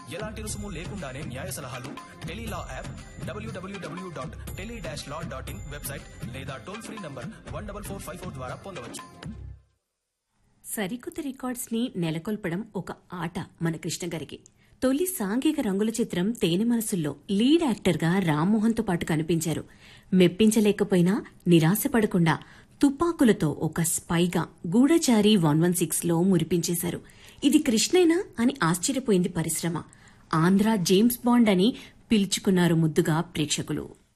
ఎలాంటి రుసుము లేకుండానే న్యాయ సలహాలు టెలీలా యాప్ డబ్ల్యూడబ్ల్యూడబ్ల్యూ dot tele dash law dot in website లేదా toll free number one double four five four ద్వారా పొందవచ్చు సరికొత్త రికార్డ్స్ ని నెలకొల్పడం ఒక ఆట మన కృష్ణ గారికి తొలి సాంఘిక రంగుల చిత్రం తేనె మనసుల్లో లీడ్ యాక్టర్ గా రామ్మోహన్ తో పాటు కనిపించారు మెప్పించలేకపోయినా నిరాశపడకుండా తుపాకులతో ఒక స్పైగా గూఢచారి వన్ వన్ సిక్స్ లో మురిపించేశారు ఇది కృష్ణేనా అని ఆశ్చర్యపోయింది పరిశ్రమ ఆంధ్ర జేమ్స్ బాండ్ అని పిలుచుకున్నారు ముద్దుగా ప్రేక్షకులు